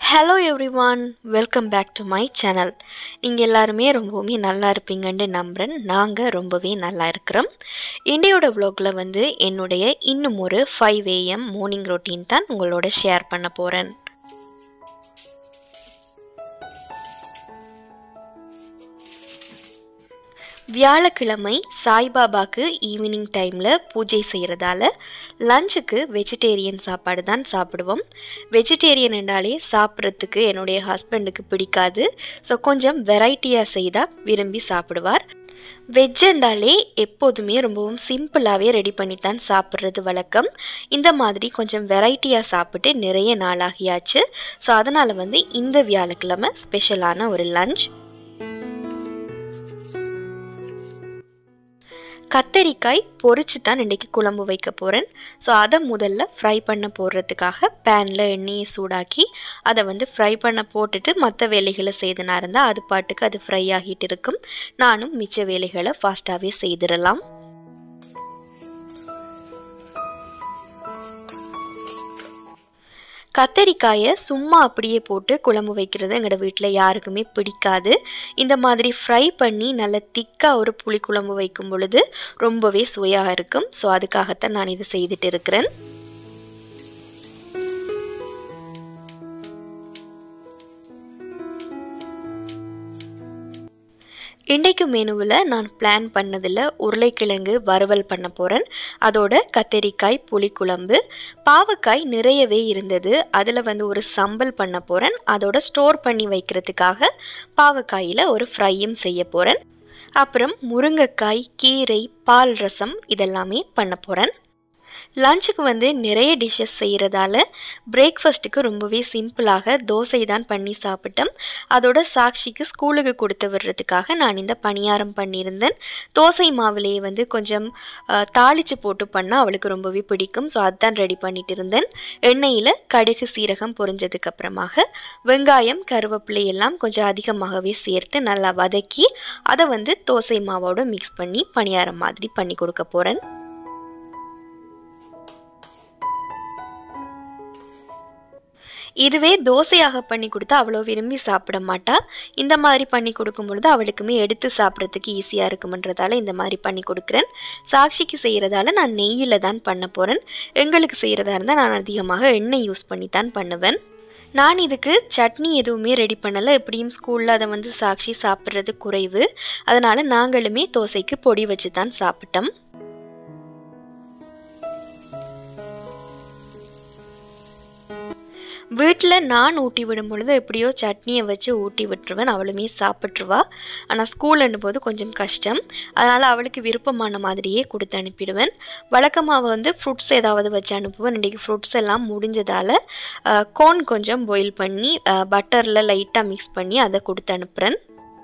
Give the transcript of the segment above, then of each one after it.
hello everyone welcome back to my channel நீங்கள் எல்லாருமே ரொம்பவுமே நல்லா இருப்பீங்கன்னு நம்புகிறேன் நாங்கள் ரொம்பவே நல்லா இருக்கிறோம் இன்றையோட vlogல வந்து என்னுடைய இன்னும் ஒரு ஃபைவ் ஏஎம் மார்னிங் ரொட்டீன் தான் உங்களோட ஷேர் பண்ண போகிறேன் வியாழக்கிழமை சாய்பாபாக்கு ஈவினிங் டைமில் பூஜை செய்கிறதால லஞ்சுக்கு வெஜிடேரியன் சாப்பாடு தான் சாப்பிடுவோம் வெஜிடேரியன் என்றாலே சாப்பிட்றதுக்கு என்னுடைய ஹஸ்பண்டுக்கு பிடிக்காது ஸோ கொஞ்சம் வெரைட்டியாக செய்தால் விரும்பி சாப்பிடுவார் வெஜ் என்றாலே எப்போதுமே ரொம்பவும் சிம்பிளாகவே ரெடி பண்ணி தான் சாப்பிட்றது வழக்கம் இந்த மாதிரி கொஞ்சம் வெரைட்டியாக சாப்பிட்டு நிறைய நாளாகியாச்சு ஸோ அதனால் வந்து இந்த வியாழக்கிழமை ஸ்பெஷலான ஒரு லஞ்ச் கத்தரிக்காய் பொரிச்சு தான் இன்றைக்கி குழம்பு வைக்க போகிறேன் ஸோ அதை முதல்ல ஃப்ரை பண்ண போடுறதுக்காக பேனில் எண்ணெயை சூடாக்கி அதை வந்து ஃப்ரை பண்ண போட்டுட்டு மற்ற வேலைகளை செய்தனா இருந்தால் அது பாட்டுக்கு அது ஃப்ரை ஆகிட்டு இருக்கும் நானும் மிச்ச வேலைகளை ஃபாஸ்ட்டாகவே செய்திடலாம் கத்தரிக்காயை சும்மா அப்படியே போட்டு குழம்பு வைக்கிறது எங்களோட வீட்டில் யாருக்குமே பிடிக்காது இந்த மாதிரி ஃப்ரை பண்ணி நல்ல திக்காக ஒரு புளி குழம்பு வைக்கும் பொழுது ரொம்பவே சுவையாக இருக்கும் ஸோ அதுக்காகத்தான் நான் இது செய்துட்டு இருக்கிறேன் இன்றைக்கு மெனுவில் நான் பிளான் பண்ணதில் உருளைக்கிழங்கு வறுவல் பண்ண போகிறேன் அதோட கத்தரிக்காய் புளிக்குழம்பு பாவக்காய் நிறையவே இருந்தது அதில் வந்து ஒரு சம்பல் பண்ண போகிறேன் அதோட ஸ்டோர் பண்ணி வைக்கிறதுக்காக பாவக்காயில் ஒரு ஃப்ரையும் செய்ய போகிறேன் அப்புறம் முருங்கைக்காய் கீரை பால் ரசம் இதெல்லாமே பண்ண போகிறேன் லஞ்சுக்கு வந்து நிறைய டிஷ்ஷஸ் செய்கிறதால பிரேக்ஃபாஸ்ட்டுக்கு ரொம்பவே சிம்பிளாக தோசை தான் பண்ணி சாப்பிட்டோம் அதோட சாக்ஷிக்கு ஸ்கூலுக்கு கொடுத்து விடுறதுக்காக நான் இந்த பணியாரம் பண்ணியிருந்தேன் தோசை மாவுலேயே வந்து கொஞ்சம் தாளித்து போட்டு பண்ணால் அவளுக்கு ரொம்பவே பிடிக்கும் ஸோ அதுதான் ரெடி பண்ணிட்டு இருந்தேன் எண்ணெயில் கடுகு சீரகம் பொரிஞ்சதுக்கு அப்புறமாக வெங்காயம் கருவேப்பிலை எல்லாம் கொஞ்சம் அதிகமாகவே சேர்த்து நல்லா வதக்கி அதை வந்து தோசை மாவோட மிக்ஸ் பண்ணி பணியாரம் மாதிரி பண்ணி கொடுக்க போகிறேன் இதுவே தோசையாக பண்ணி கொடுத்தா அவ்வளோ விரும்பி சாப்பிட மாட்டா இந்த மாதிரி பண்ணி கொடுக்கும் பொழுது அவளுக்குமே எடுத்து சாப்பிட்றதுக்கு ஈஸியாக இருக்குமன்றதால இந்த மாதிரி பண்ணி கொடுக்குறேன் சாட்சிக்கு செய்கிறதால நான் நெய்யில் தான் பண்ண போகிறேன் எங்களுக்கு செய்கிறதா இருந்தால் நான் அதிகமாக எண்ணெய் யூஸ் பண்ணி தான் பண்ணுவேன் நான் இதுக்கு சட்னி எதுவுமே ரெடி பண்ணலை எப்படியும் ஸ்கூலில் அதை வந்து சாட்சி சாப்பிட்றது குறைவு அதனால் நாங்களுமே தோசைக்கு பொடி வச்சு தான் சாப்பிட்டோம் வீட்டில் நான் ஊட்டி விடும் பொழுது எப்படியோ சட்னியை வச்சு ஊட்டி விட்டுருவேன் அவளுமே சாப்பிட்ருவா ஆனால் ஸ்கூல்னும் போது கொஞ்சம் கஷ்டம் அதனால் அவளுக்கு விருப்பமான மாதிரியே கொடுத்து அனுப்பிடுவேன் வழக்கமாக வந்து ஃப்ரூட்ஸ் ஏதாவது வச்சு அனுப்புவேன் இன்றைக்கி ஃப்ரூட்ஸ் எல்லாம் முடிஞ்சதால் கோன் கொஞ்சம் பாயில் பண்ணி பட்டரில் லைட்டாக மிக்ஸ் பண்ணி அதை கொடுத்து அனுப்புகிறேன்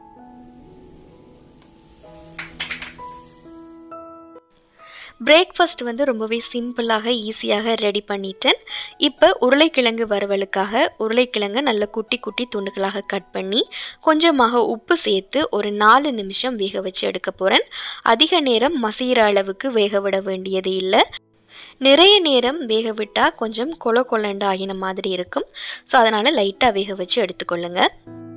பிரேக்ஃபாஸ்ட் வந்து ரொம்பவே சிம்பிளாக ஈஸியாக ரெடி பண்ணிட்டேன் இப்போ உருளைக்கிழங்கு வறுவலுக்காக உருளைக்கிழங்கு நல்ல குட்டி குட்டி துண்டுகளாக கட் பண்ணி கொஞ்சமாக உப்பு சேர்த்து ஒரு நாலு நிமிஷம் வேக வச்சு எடுக்க போகிறேன் அதிக நேரம் மசிகிற அளவுக்கு வேக விட வேண்டியது இல்லை நிறைய நேரம் வேக விட்டால் கொஞ்சம் கொல கொலண்டு ஆகின மாதிரி இருக்கும் ஸோ அதனால் லைட்டாக வேக வச்சு எடுத்துக்கொள்ளுங்கள்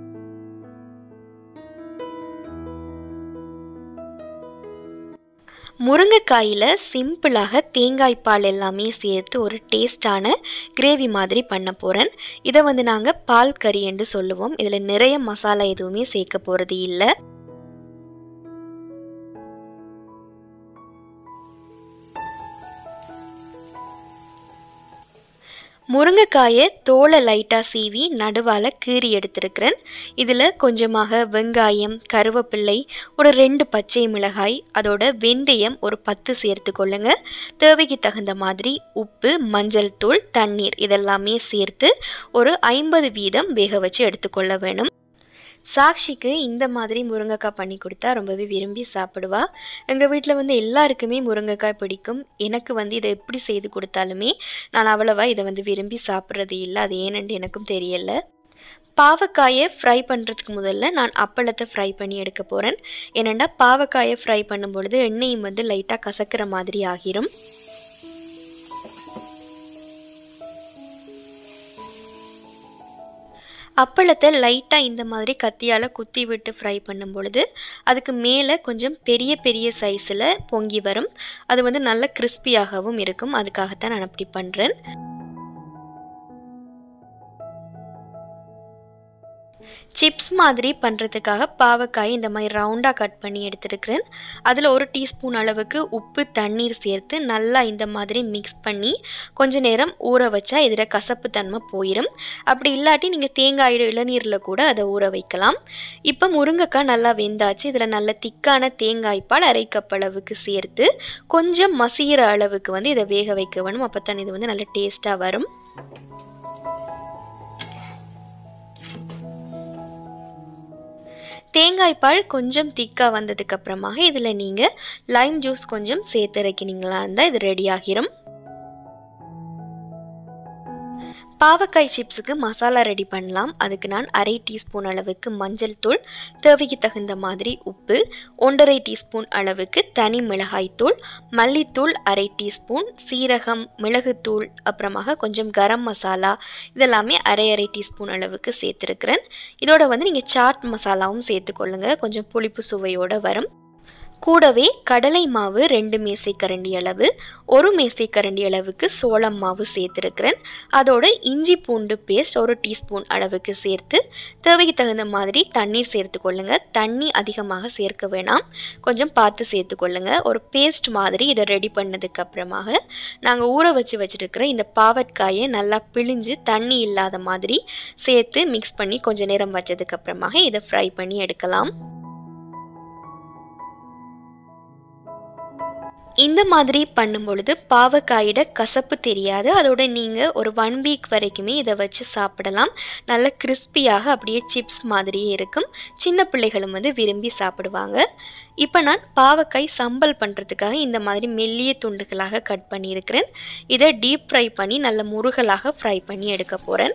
முருங்கைக்காயில் சிம்பிளாக தேங்காய் பால் எல்லாமே சேர்த்து ஒரு டேஸ்டான கிரேவி மாதிரி பண்ண போகிறேன் இதை வந்து நாங்கள் பால் கறி என்று சொல்லுவோம் இதில் நிறைய மசாலா எதுவுமே சேர்க்க போகிறது இல்லை முருங்கைக்காயை தோலை லைட்டாக சீவி நடுவால் கீறி எடுத்திருக்கிறேன் இதில் கொஞ்சமாக வெங்காயம் கருவேப்பிள்ளை ஒரு ரெண்டு பச்சை மிளகாய் அதோட வெந்தயம் ஒரு பத்து சேர்த்து கொள்ளுங்க தேவைக்கு தகுந்த மாதிரி உப்பு மஞ்சள் தூள் தண்ணீர் இதெல்லாமே சேர்த்து ஒரு ஐம்பது வீதம் வேக வச்சு எடுத்துக்கொள்ள வேணும் சாக்ஷிக்கு இந்த மாதிரி முருங்கைக்காய் பண்ணி கொடுத்தா ரொம்பவே விரும்பி சாப்பிடுவா எங்கள் வீட்டில் வந்து எல்லாருக்குமே முருங்கைக்காய் பிடிக்கும் எனக்கு வந்து இதை எப்படி செய்து கொடுத்தாலுமே நான் அவ்வளவா இதை வந்து விரும்பி சாப்பிட்றது இல்லை அது ஏனென்று எனக்கும் தெரியலை பாவக்காயை ஃப்ரை பண்ணுறதுக்கு முதல்ல நான் அப்பளத்தை ஃப்ரை பண்ணி எடுக்க போகிறேன் ஏனெண்டா பாவக்காயை ஃப்ரை பண்ணும் பொழுது எண்ணெயும் வந்து லைட்டாக கசக்கிற மாதிரி ஆகிரும் அப்பளத்தை லைட்டாக இந்த மாதிரி கத்தியால் குத்தி விட்டு ஃப்ரை பண்ணும் பொழுது அதுக்கு மேலே கொஞ்சம் பெரிய பெரிய சைஸில் பொங்கி வரும் அது வந்து நல்ல கிறிஸ்பியாகவும் இருக்கும் அதுக்காகத்தான் நான் அப்படி பண்ணுறேன் சிப்ஸ் மாதிரி பண்ணுறதுக்காக பாவக்காய் இந்த மாதிரி ரவுண்டாக கட் பண்ணி எடுத்துருக்கிறேன் அதில் ஒரு டீஸ்பூன் அளவுக்கு உப்பு தண்ணீர் சேர்த்து நல்லா இந்த மாதிரி மிக்ஸ் பண்ணி கொஞ்ச நேரம் ஊற வச்சா இதில் கசப்பு தன்மை போயிடும் அப்படி இல்லாட்டி நீங்கள் தேங்காய் இளநீரில் கூட அதை ஊற வைக்கலாம் இப்போ முருங்கைக்காய் நல்லா வெந்தாச்சு இதில் நல்ல திக்கான தேங்காய் பால் அரை கப் அளவுக்கு சேர்த்து கொஞ்சம் மசிகிற அளவுக்கு வந்து இதை வேக வைக்க வேணும் அப்போ தான் இது வந்து நல்ல டேஸ்ட்டாக வரும் தேங்காய் பால் கொஞ்சம் திக்காக வந்ததுக்கு அப்புறமாக இதில் நீங்கள் லைம் ஜூஸ் கொஞ்சம் சேர்த்து இறக்கினீங்களா இருந்தால் இது ரெடி ஆகிரும் பாவக்காய் சிப்ஸுக்கு மசாலா ரெடி பண்ணலாம் அதுக்கு நான் அரை டீஸ்பூன் அளவுக்கு மஞ்சள் தூள் தேவைக்கு தகுந்த மாதிரி உப்பு ஒன்றரை டீஸ்பூன் அளவுக்கு தனி மிளகாய் தூள் மல்லித்தூள் அரை டீஸ்பூன் சீரகம் மிளகுத்தூள் அப்புறமாக கொஞ்சம் கரம் மசாலா இதெல்லாமே அரை அரை டீஸ்பூன் அளவுக்கு சேர்த்துருக்கிறேன் இதோட வந்து நீங்கள் சாட் மசாலாவும் சேர்த்துக்கொள்ளுங்க கொஞ்சம் புளிப்பு சுவையோடு வரும் கூடவே கடலை மாவு ரெண்டு மேசைக்கரண்டி அளவு ஒரு மேசைக்கரண்டி அளவுக்கு சோளம் மாவு சேர்த்துருக்கிறேன் அதோட இஞ்சி பூண்டு பேஸ்ட் ஒரு டீஸ்பூன் அளவுக்கு சேர்த்து தேவைக்கு தகுந்த மாதிரி தண்ணீர் சேர்த்துக்கொள்ளுங்க தண்ணி அதிகமாக சேர்க்க வேணாம் கொஞ்சம் பார்த்து சேர்த்துக்கொள்ளுங்க ஒரு பேஸ்ட் மாதிரி இதை ரெடி பண்ணதுக்கு அப்புறமாக நாங்கள் ஊற வச்சு வச்சுருக்கிற இந்த பாவற்காயை நல்லா பிழிஞ்சு தண்ணி இல்லாத மாதிரி சேர்த்து மிக்ஸ் பண்ணி கொஞ்சம் நேரம் வச்சதுக்கு அப்புறமாக இதை ஃப்ரை பண்ணி எடுக்கலாம் இந்த மாதிரி பண்ணும் பொழுது பாவக்காயோட கசப்பு தெரியாது அதோட நீங்கள் ஒரு ஒன் வீக் வரைக்குமே இதை வச்சு சாப்பிடலாம் நல்ல கிறிஸ்பியாக அப்படியே சிப்ஸ் மாதிரியே இருக்கும் சின்ன பிள்ளைகளும் வந்து விரும்பி சாப்பிடுவாங்க இப்போ நான் பாவக்காய் சம்பல் பண்ணுறதுக்காக இந்த மாதிரி மெல்லிய துண்டுகளாக கட் பண்ணியிருக்கிறேன் இதை டீப் ஃப்ரை பண்ணி நல்ல முருகலாக ஃப்ரை பண்ணி எடுக்க போகிறேன்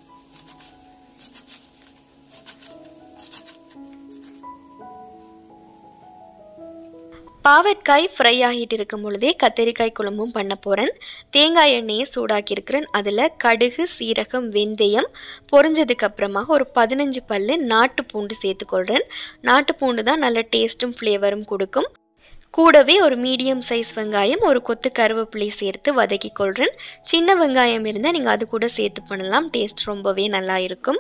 பாவற்காய் ஃப்ரை ஆகிட்டு இருக்கும் பொழுதே கத்தரிக்காய் குழம்பும் பண்ண போகிறேன் தேங்காய் எண்ணெயை சூடாக்கியிருக்கிறேன் அதில் கடுகு சீரகம் வெந்தயம் பொரிஞ்சதுக்கு அப்புறமாக ஒரு பதினஞ்சு பல் நாட்டு பூண்டு சேர்த்துக்கொள்கிறேன் நாட்டு பூண்டு தான் நல்ல டேஸ்ட்டும் ஃப்ளேவரும் கொடுக்கும் கூடவே ஒரு மீடியம் சைஸ் வெங்காயம் ஒரு கொத்து கருவேப்பிலை சேர்த்து வதக்கி கொள்கிறேன் சின்ன வெங்காயம் இருந்தால் நீங்கள் அது கூட சேர்த்து பண்ணலாம் டேஸ்ட் ரொம்பவே நல்லா இருக்கும்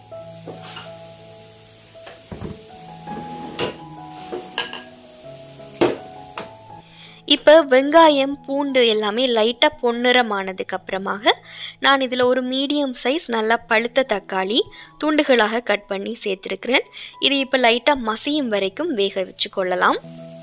இப்போ வெங்காயம் பூண்டு எல்லாமே லைட்டாக பொன்னிறமானதுக்கு அப்புறமாக நான் இதில் ஒரு மீடியம் சைஸ் நல்லா பழுத்த தக்காளி துண்டுகளாக கட் பண்ணி சேர்த்துருக்கிறேன் இது இப்போ லைட்டாக மசியும் வரைக்கும் வேக வச்சு கொள்ளலாம்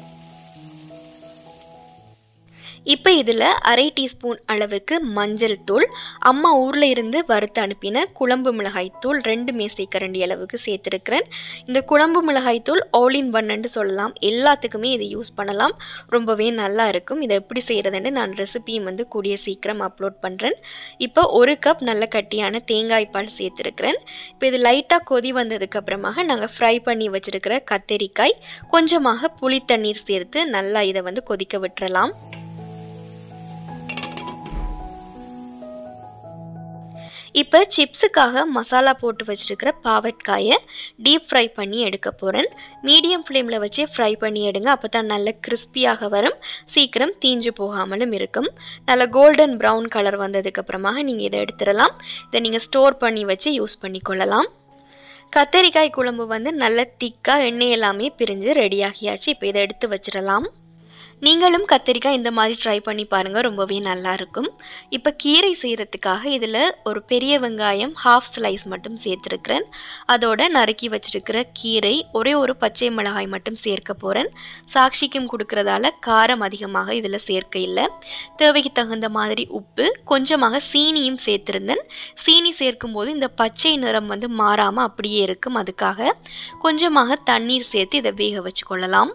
இப்போ இதில் அரை டீஸ்பூன் அளவுக்கு மஞ்சள் தூள் அம்மா ஊரில் இருந்து வறுத்து அனுப்பின குழம்பு மிளகாய் தூள் ரெண்டு மேசை கரண்டி அளவுக்கு சேர்த்துருக்கிறேன் இந்த குழம்பு மிளகாய் தூள் ஆல் இன் ஒன்னு சொல்லலாம் எல்லாத்துக்குமே இதை யூஸ் பண்ணலாம் ரொம்பவே நல்லா இருக்கும் இதை எப்படி செய்கிறதுன்னு நான் ரெசிபியும் வந்து கூடிய சீக்கிரம் அப்லோட் பண்ணுறேன் இப்போ ஒரு கப் நல்ல கட்டியான தேங்காய் பால் சேர்த்துருக்கிறேன் இப்போ இது லைட்டாக கொதி வந்ததுக்கு அப்புறமாக நாங்கள் ஃப்ரை பண்ணி வச்சுருக்கிற கத்தரிக்காய் கொஞ்சமாக புளி தண்ணீர் சேர்த்து நல்லா இதை வந்து கொதிக்க விட்டுறலாம் இப்போ சிப்ஸுக்காக மசாலா போட்டு வச்சுருக்கிற பாவற்காயை டீப் ஃப்ரை பண்ணி எடுக்க போகிறேன் மீடியம் ஃப்ளேமில் வச்சு ஃப்ரை பண்ணி எடுங்க அப்போ தான் நல்ல கிறிஸ்பியாக வரும் சீக்கிரம் தீஞ்சு போகாமலும் இருக்கும் நல்ல கோல்டன் ப்ரௌன் கலர் வந்ததுக்கப்புறமாக நீங்கள் இதை எடுத்துடலாம் இதை நீங்கள் ஸ்டோர் பண்ணி வச்சு யூஸ் பண்ணிக்கொள்ளலாம் கத்தரிக்காய் குழம்பு வந்து நல்ல திக்காக எண்ணெய் எல்லாமே பிரிஞ்சு ரெடியாகியாச்சு இப்போ இதை எடுத்து வச்சிடலாம் நீங்களும் கத்திரிக்காய் இந்த மாதிரி ட்ரை பண்ணி பாருங்கள் ரொம்பவே நல்லாயிருக்கும் இப்போ கீரை செய்கிறதுக்காக இதில் ஒரு பெரிய வெங்காயம் ஹாஃப் ஸ்லைஸ் மட்டும் சேர்த்துருக்கிறேன் அதோட நறுக்கி வச்சிருக்கிற கீரை ஒரே ஒரு பச்சை மிளகாய் மட்டும் சேர்க்க போகிறேன் சாட்சிக்கும் கொடுக்கறதால காரம் அதிகமாக இதில் சேர்க்க இல்லை தேவைக்கு தகுந்த மாதிரி உப்பு கொஞ்சமாக சீனியும் சேர்த்துருந்தேன் சீனி சேர்க்கும்போது இந்த பச்சை நிறம் வந்து மாறாமல் அப்படியே இருக்கும் அதுக்காக கொஞ்சமாக தண்ணீர் சேர்த்து இதை வேக வச்சு கொள்ளலாம்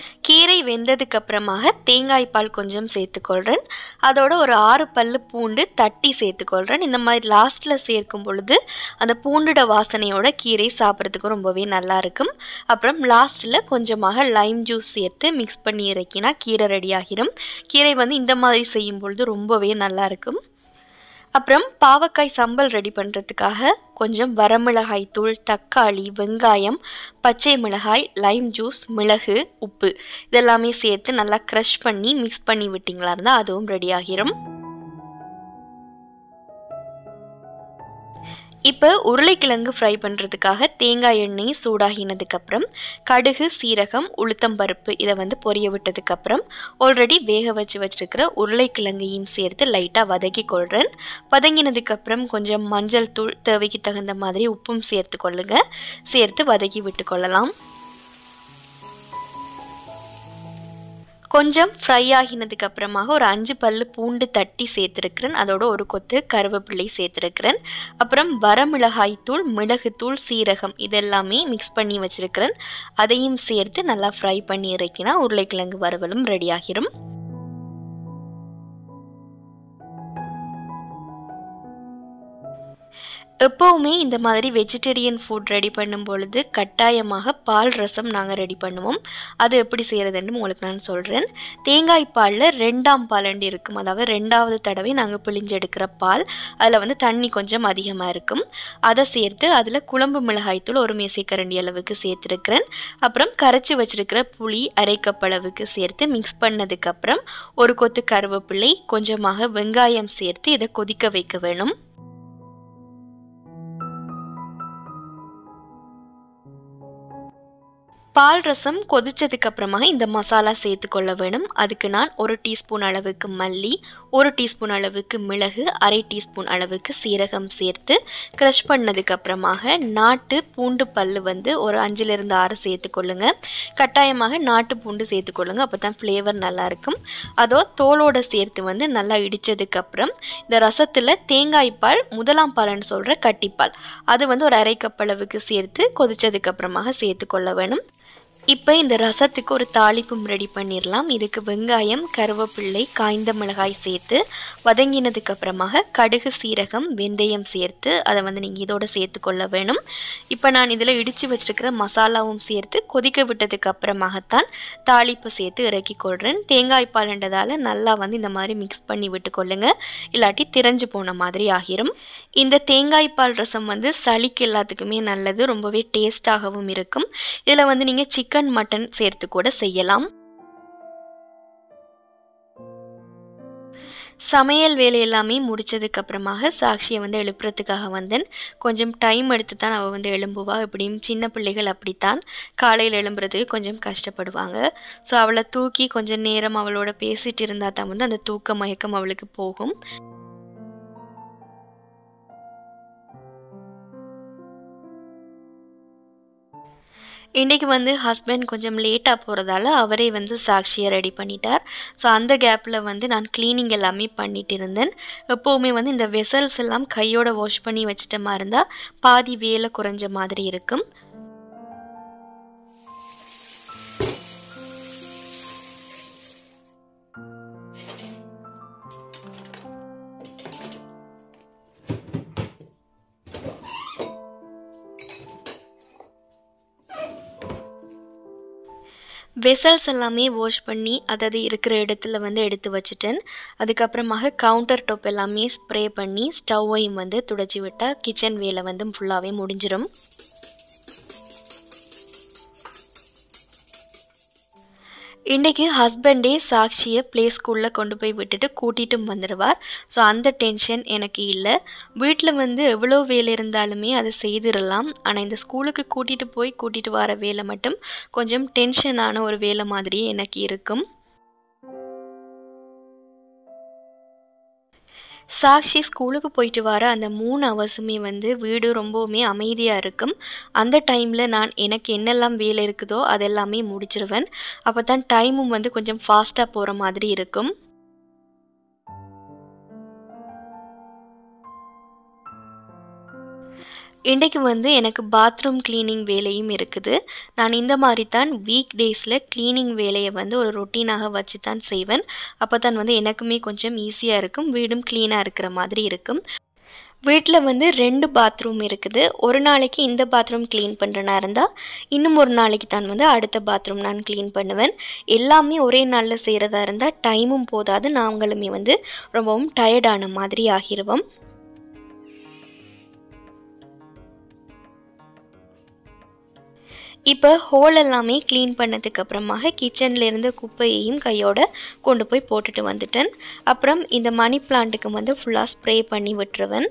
கீரை வெந்ததுக்கு அப்புறமாக தேங்காய் பால் கொஞ்சம் சேர்த்துக்கொள்கிறேன் அதோட ஒரு ஆறு பல்லு பூண்டு தட்டி சேர்த்துக்கொள்கிறேன் இந்த மாதிரி லாஸ்ட்டில் சேர்க்கும் பொழுது அந்த பூண்டோட வாசனையோட கீரை சாப்பிட்றதுக்கு ரொம்பவே நல்லா இருக்கும் அப்புறம் லாஸ்ட்டில் கொஞ்சமாக லைம் ஜூஸ் சேர்த்து மிக்ஸ் பண்ணி இறக்கினா கீரை ரெடி ஆகிரும் கீரை வந்து இந்த மாதிரி செய்யும் பொழுது ரொம்பவே நல்லா இருக்கும் அப்புறம் பாவக்காய் சம்பல் ரெடி பண்ணுறதுக்காக கொஞ்சம் வரமிளகாய் தூள் தக்காளி வெங்காயம் பச்சை மிளகாய் லைம் ஜூஸ் மிளகு உப்பு இதெல்லாமே சேர்த்து நல்லா க்ரஷ் பண்ணி மிக்ஸ் பண்ணி விட்டிங்களா இருந்தால் அதுவும் ரெடி ஆகிரும் இப்போ உருளைக்கிழங்கு ஃப்ரை பண்ணுறதுக்காக தேங்காய் எண்ணெய் சூடாகினதுக்கப்புறம் கடுகு சீரகம் உளுத்தம்பருப்பு இதை வந்து பொரிய விட்டதுக்கப்புறம் ஆல்ரெடி வேக வச்சு வச்சுருக்கிற உருளைக்கிழங்கையும் சேர்த்து லைட்டாக வதக்கி கொள்கிறேன் வதங்கினதுக்கப்புறம் கொஞ்சம் மஞ்சள் தூள் தேவைக்கு தகுந்த மாதிரி உப்பும் சேர்த்து கொள்ளுங்க சேர்த்து வதக்கி விட்டு கொள்ளலாம் கொஞ்சம் ஃப்ரை ஆகினதுக்கு அப்புறமாக ஒரு அஞ்சு பல்லு பூண்டு தட்டி சேர்த்துருக்கிறேன் அதோட ஒரு கொத்து கருவேப்பிள்ளை சேர்த்துருக்கிறேன் அப்புறம் வரமிளகாய் தூள் மிளகுத்தூள் சீரகம் இதெல்லாமே மிக்ஸ் பண்ணி வச்சுருக்கிறேன் அதையும் சேர்த்து நல்லா ஃப்ரை பண்ணி இறக்கினா உருளைக்கிழங்கு வறுவலும் ரெடி ஆகிரும் எப்போவுமே இந்த மாதிரி வெஜிடேரியன் ஃபுட் ரெடி பண்ணும் பொழுது கட்டாயமாக பால் ரசம் நாங்கள் ரெடி பண்ணுவோம் அது எப்படி செய்கிறதுன்னு உங்களுக்கு நான் சொல்கிறேன் தேங்காய் பாலில் ரெண்டாம் பாலண்டு இருக்கும் அதாவது ரெண்டாவது தடவை நாங்கள் பிழிஞ்செடுக்கிற பால் அதில் வந்து தண்ணி கொஞ்சம் அதிகமாக இருக்கும் அதை சேர்த்து அதில் குழம்பு மிளகாய்த்தூள் ஒரு மேசைக்கரண்டி அளவுக்கு சேர்த்துருக்கிறேன் அப்புறம் கரைச்சி வச்சிருக்கிற புளி அரை கப் அளவுக்கு சேர்த்து மிக்ஸ் பண்ணதுக்கப்புறம் ஒரு கொத்து கருவேப்பிள்ளை கொஞ்சமாக வெங்காயம் சேர்த்து இதை கொதிக்க வைக்க வேணும் பால் ரசம் கொதிச்சதுக்கு அப்புறமா இந்த மசாலா சேர்த்து கொள்ள வேணும் அதுக்கு நான் ஒரு டீஸ்பூன் அளவுக்கு மல்லி ஒரு டீஸ்பூன் அளவுக்கு மிளகு அரை டீஸ்பூன் அளவுக்கு சீரகம் சேர்த்து க்ரஷ் பண்ணதுக்கு அப்புறமாக நாட்டு பூண்டு பல் வந்து ஒரு அஞ்சுலேருந்து ஆறு சேர்த்து கொள்ளுங்க கட்டாயமாக நாட்டு பூண்டு சேர்த்து கொள்ளுங்க அப்போ தான் ஃப்ளேவர் நல்லாயிருக்கும் அதோ தோலோடு சேர்த்து வந்து நல்லா இடித்ததுக்கு அப்புறம் இந்த ரசத்தில் தேங்காய் பால் முதலாம் பால்னு சொல்கிற கட்டிப்பால் அது வந்து ஒரு அரை கப் அளவுக்கு சேர்த்து கொதிச்சதுக்கு அப்புறமாக சேர்த்து கொள்ள வேணும் இப்போ இந்த ரசத்துக்கு ஒரு தாளிப்பும் ரெடி பண்ணிடலாம் இதுக்கு வெங்காயம் கருவேப்பிள்ளை காய்ந்த மிளகாய் சேர்த்து வதங்கினதுக்கு அப்புறமாக கடுகு சீரகம் வெந்தயம் சேர்த்து அதை வந்து நீங்கள் இதோட சேர்த்து கொள்ள வேணும் இப்போ நான் இதில் இடித்து வச்சிருக்கிற மசாலாவும் சேர்த்து கொதிக்க விட்டதுக்கு அப்புறமாகத்தான் தாளிப்பு சேர்த்து இறக்கி கொள்கிறேன் தேங்காய் பால்ன்றதால் நல்லா வந்து இந்த மாதிரி மிக்ஸ் பண்ணி விட்டு கொள்ளுங்க இல்லாட்டி திரஞ்சு போன மாதிரி ஆகிரும் இந்த தேங்காய் பால் ரசம் வந்து சளிக்கு எல்லாத்துக்குமே நல்லது ரொம்பவே டேஸ்டாகவும் இருக்கும் இதில் வந்து நீங்கள் சிக்கன் மட்டன் சேர்த்து கூட செய்யலாம் சமையல் வேலை எல்லாமே முடிச்சதுக்கு அப்புறமாக சாக்ஷியை வந்து எழுப்புறதுக்காக வந்தேன் கொஞ்சம் டைம் எடுத்து தான் அவள் வந்து எழும்புவா எப்படியும் சின்ன பிள்ளைகள் அப்படித்தான் காலையில் எழும்புறதுக்கு கொஞ்சம் கஷ்டப்படுவாங்க ஸோ அவளை தூக்கி கொஞ்சம் நேரம் அவளோட பேசிட்டு இருந்தால் தான் வந்து அந்த தூக்க மயக்கம் அவளுக்கு போகும் இன்றைக்கி வந்து ஹஸ்பண்ட் கொஞ்சம் லேட்டாக போகிறதால அவரே வந்து சாக்ஷியை ரெடி பண்ணிட்டார் ஸோ அந்த கேப்பில் வந்து நான் க்ளீனிங் எல்லாமே பண்ணிட்டு இருந்தேன் எப்போவுமே வந்து இந்த வெசல்ஸ் எல்லாம் கையோட வாஷ் பண்ணி வச்சிட்ட மாதிரி இருந்தால் பாதி வேலை குறைஞ்ச மாதிரி இருக்கும் வெசல்ஸ் எல்லாமே வாஷ் பண்ணி அதாவது இருக்கிற இடத்துல வந்து எடுத்து வச்சுட்டேன் அதுக்கப்புறமாக கவுண்டர் டாப் எல்லாமே ஸ்ப்ரே பண்ணி ஸ்டவ்வையும் வந்து துடைச்சி விட்டால் கிச்சன் வேலை வந்து ஃபுல்லாகவே முடிஞ்சிடும் இன்றைக்கி ஹஸ்பண்டே சாக்ஷியை ப்ளே ஸ்கூலில் கொண்டு போய் விட்டுட்டு கூட்டிகிட்டும் வந்துடுவார் ஸோ அந்த டென்ஷன் எனக்கு இல்லை வீட்டில் வந்து எவ்வளோ வேலை இருந்தாலுமே அதை செய்திடலாம் ஆனால் இந்த ஸ்கூலுக்கு கூட்டிகிட்டு போய் கூட்டிகிட்டு வர வேலை மட்டும் கொஞ்சம் டென்ஷனான ஒரு வேலை மாதிரியே எனக்கு இருக்கும் சாக்ஷி ஸ்கூலுக்கு போயிட்டு வர அந்த மூணு ஹவர்ஸுமே வந்து வீடு ரொம்பவுமே அமைதியாக இருக்கும் அந்த டைமில் நான் எனக்கு என்னெல்லாம் வேலை இருக்குதோ அதெல்லாமே முடிச்சிருவேன் அப்போ தான் டைமும் வந்து கொஞ்சம் ஃபாஸ்ட்டாக போகிற மாதிரி இருக்கும் இன்றைக்கு வந்து எனக்கு பாத்ரூம் க்ளீனிங் வேலையும் இருக்குது நான் இந்த மாதிரி தான் வீக் டேஸில் க்ளீனிங் வேலையை வந்து ஒரு ரொட்டீனாக வச்சு தான் செய்வேன் அப்போ தான் வந்து எனக்குமே கொஞ்சம் ஈஸியாக இருக்கும் வீடும் க்ளீனாக இருக்கிற மாதிரி இருக்கும் வீட்டில் வந்து ரெண்டு பாத்ரூம் இருக்குது ஒரு நாளைக்கு இந்த பாத்ரூம் க்ளீன் பண்ணுறனா இருந்தால் இன்னும் ஒரு நாளைக்கு தான் வந்து அடுத்த பாத்ரூம் நான் க்ளீன் பண்ணுவேன் எல்லாமே ஒரே நாளில் செய்கிறதா இருந்தால் டைமும் போதாது நாங்களுமே வந்து ரொம்பவும் டயர்டான மாதிரி ஆகிருவோம் இப்போ ஹோல் எல்லாமே க்ளீன் பண்ணதுக்கு அப்புறமாக கிச்சனில் இருந்த குப்பையையும் கையோட கொண்டு போய் போட்டுட்டு வந்துட்டேன் அப்புறம் இந்த மணி பிளான்ட்டுக்கு வந்து ஃபுல்லாக ஸ்ப்ரே பண்ணி விட்டுருவேன்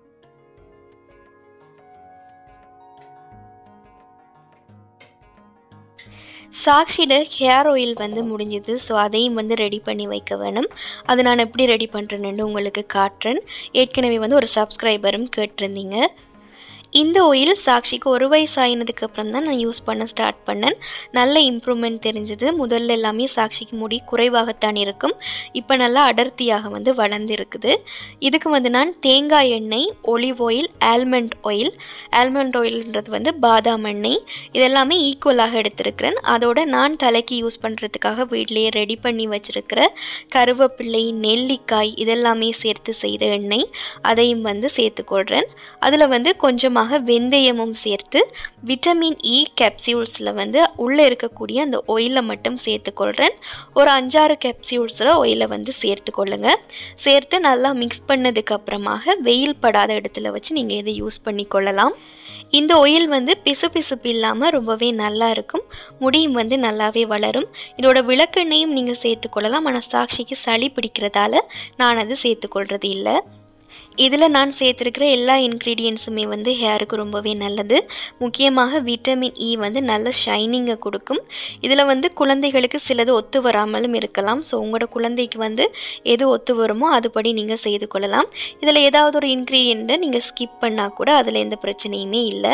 சாக்ஷியோட ஹேர் ஆயில் வந்து முடிஞ்சுது ஸோ அதையும் வந்து ரெடி பண்ணி வைக்க வேணும் அது நான் எப்படி ரெடி பண்ணுறேன்னு உங்களுக்கு காட்டுறேன் ஏற்கனவே வந்து ஒரு சப்ஸ்கிரைபரும் கேட்டிருந்தீங்க இந்த ஆயில் சாக்ஷிக்கு ஒரு வயசு ஆயினதுக்கு அப்புறம் தான் நான் யூஸ் பண்ண ஸ்டார்ட் பண்ணேன் நல்ல இம்ப்ரூவ்மெண்ட் தெரிஞ்சது முதல்ல எல்லாமே சாக்ஷிக்கு முடி குறைவாகத்தான் இருக்கும் இப்போ நல்லா அடர்த்தியாக வந்து வளர்ந்து இருக்குது இதுக்கு வந்து நான் தேங்காய் எண்ணெய் olive oil almond oil almond ஆயில்ன்றது வந்து பாதாம் எண்ணெய் இதெல்லாமே ஈக்குவலாக எடுத்திருக்கிறேன் அதோட நான் தலைக்கு யூஸ் பண்ணுறதுக்காக வீட்டிலேயே ரெடி பண்ணி வச்சுருக்கிற கருவேப்பிள்ளை நெல்லிக்காய் இதெல்லாமே சேர்த்து செய்த எண்ணெய் அதையும் வந்து சேர்த்துக்கொள்கிறேன் அதில் வந்து கொஞ்சமாக வெந்தயமும் சேர்த்து விட்டமின் இ கேப்சியூல்ஸில் வந்து உள்ளே இருக்கக்கூடிய அந்த ஒயிலை மட்டும் சேர்த்துக்கொள்கிறேன் ஒரு அஞ்சாறு கேப்சியூல்ஸில் ஒயிலை வந்து சேர்த்துக்கொள்ளுங்க சேர்த்து நல்லா மிக்ஸ் பண்ணதுக்கு அப்புறமாக வெயில் படாத இடத்துல வச்சு நீங்கள் இதை யூஸ் பண்ணிக்கொள்ளலாம் இந்த ஒயில் வந்து பிசு பிசுப்பு இல்லாமல் ரொம்பவே நல்லா இருக்கும் முடியும் வந்து நல்லாவே வளரும் இதோட விளக்கெண்ணையும் நீங்கள் சேர்த்துக்கொள்ளலாம் ஆனால் சாட்சிக்கு சளி பிடிக்கிறதால நான் அது சேர்த்துக்கொள்கிறது இல்லை இதில் நான் சேர்த்துருக்கிற எல்லா இன்க்ரீடியன்ஸுமே வந்து ஹேருக்கு ரொம்பவே நல்லது முக்கியமாக விட்டமின் இ வந்து நல்ல ஷைனிங்கை கொடுக்கும் இதில் வந்து குழந்தைகளுக்கு சிலது ஒத்து வராமலும் இருக்கலாம் ஸோ உங்களோட குழந்தைக்கு வந்து எது ஒத்து வருமோ அதுபடி நீங்கள் செய்து கொள்ளலாம் இதில் ஏதாவது ஒரு இன்க்ரீடியண்ட்டை நீங்கள் ஸ்கிப் பண்ணால் கூட அதில் எந்த பிரச்சனையுமே இல்லை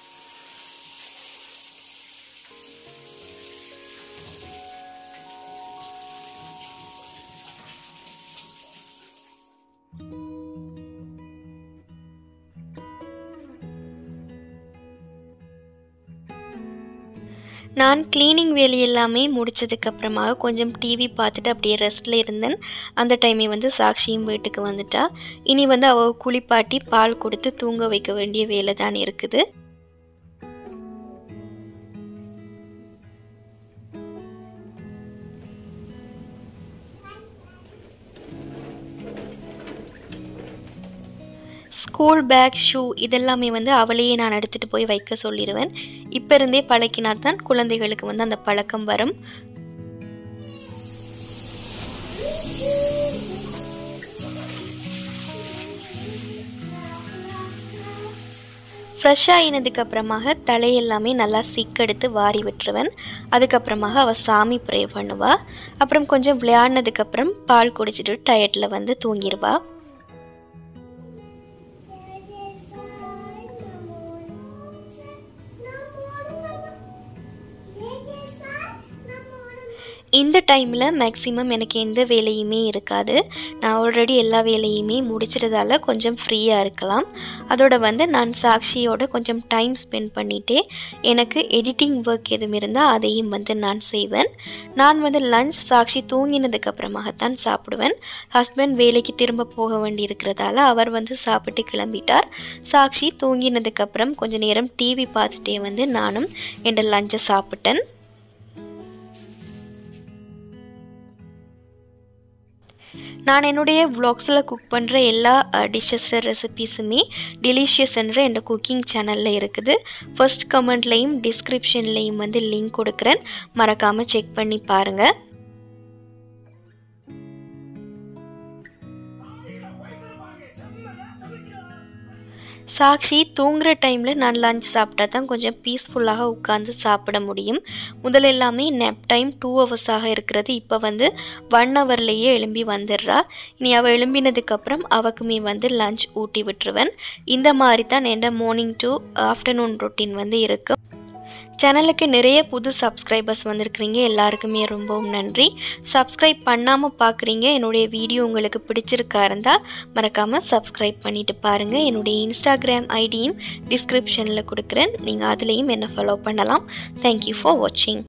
நான் க்ளீனிங் வேலை எல்லாமே முடித்ததுக்கப்புறமாக கொஞ்சம் டிவி பார்த்துட்டு அப்படியே ரெஸ்ட்டில் இருந்தேன் அந்த டைமே வந்து சாக்ஷியும் வீட்டுக்கு வந்துட்டா இனி வந்து அவள் குளிப்பாட்டி பால் கொடுத்து தூங்க வைக்க வேண்டிய வேலை தான் இருக்குது ஸ்கூல் பேக் ஷூ இதெல்லாமே வந்து அவளையே நான் எடுத்துகிட்டு போய் வைக்க சொல்லிடுவேன் இப்போ இருந்தே பழக்கினா தான் குழந்தைகளுக்கு வந்து அந்த பழக்கம் வரும் ஃப்ரெஷ் ஆகினதுக்கு அப்புறமாக தலையெல்லாமே நல்லா சிக்கெடுத்து வாரி விட்டுருவேன் அதுக்கப்புறமாக அவள் சாமி ப்ரே பண்ணுவா அப்புறம் கொஞ்சம் விளையாடினதுக்கப்புறம் பால் குடிச்சிட்டு டயட்டில் வந்து தூங்கிடுவா இந்த டைமில் மேக்ஸிமம் எனக்கு எந்த வேலையுமே இருக்காது நான் ஆல்ரெடி எல்லா வேலையுமே முடிச்சிட்டதால கொஞ்சம் ஃப்ரீயாக இருக்கலாம் அதோட வந்து நான் சாக்ஷியோட கொஞ்சம் டைம் ஸ்பெண்ட் பண்ணிகிட்டே எனக்கு எடிட்டிங் ஒர்க் எதுவும் இருந்தால் அதையும் வந்து நான் செய்வேன் நான் வந்து லஞ்ச் சாக்ஷி தூங்கினதுக்கு அப்புறமாகத்தான் சாப்பிடுவேன் ஹஸ்பண்ட் வேலைக்கு திரும்ப போக வேண்டி இருக்கிறதால அவர் வந்து சாப்பிட்டு கிளம்பிட்டார் சாக்ஷி தூங்கினதுக்கப்புறம் கொஞ்ச நேரம் டிவி பார்த்துட்டே வந்து நானும் என் லஞ்சை சாப்பிட்டேன் நான் என்னுடைய வ்ளாக்ஸில் குக் பண்ணுற எல்லா டிஷ்ஷஸ் ரெசிபீஸுமே டெலிஷியஸ் என்ற என் குக்கிங் சேனலில் இருக்குது ஃபர்ஸ்ட் கமெண்ட்லேயும் டிஸ்கிரிப்ஷன்லேயும் வந்து லிங்க் கொடுக்குறேன் மறக்காமல் செக் பண்ணி பாருங்கள் சாக்ஷி தூங்குற டைமில் நான் லஞ்ச் சாப்பிட்டா தான் கொஞ்சம் பீஸ்ஃபுல்லாக உட்காந்து சாப்பிட முடியும் முதல்ல எல்லாமே நெப் டைம் டூ ஹவர்ஸாக இருக்கிறது இப்போ வந்து ஒன் ஹவர்லேயே எழும்பி வந்துடுறா இனி அவள் எழும்பினதுக்கப்புறம் அவக்குமே வந்து லஞ்ச் ஊட்டி விட்டுருவேன் இந்த மாதிரி தான் என் மார்னிங் டு ஆஃப்டர்நூன் ரொட்டீன் வந்து இருக்கும் சேனலுக்கு நிறைய புது சப்ஸ்கிரைபர்ஸ் வந்திருக்கிறீங்க எல்லாருக்குமே ரொம்பவும் நன்றி சப்ஸ்கிரைப் பண்ணாமல் பார்க்குறீங்க என்னுடைய வீடியோ உங்களுக்கு பிடிச்சிருக்கா இருந்தால் மறக்காமல் சப்ஸ்கிரைப் பண்ணிட்டு பாருங்கள் என்னுடைய இன்ஸ்டாகிராம் ஐடியும் டிஸ்கிரிப்ஷனில் கொடுக்குறேன் நீங்கள் அதுலேயும் என்னை ஃபாலோ பண்ணலாம் தேங்க்யூ ஃபார் வாட்சிங்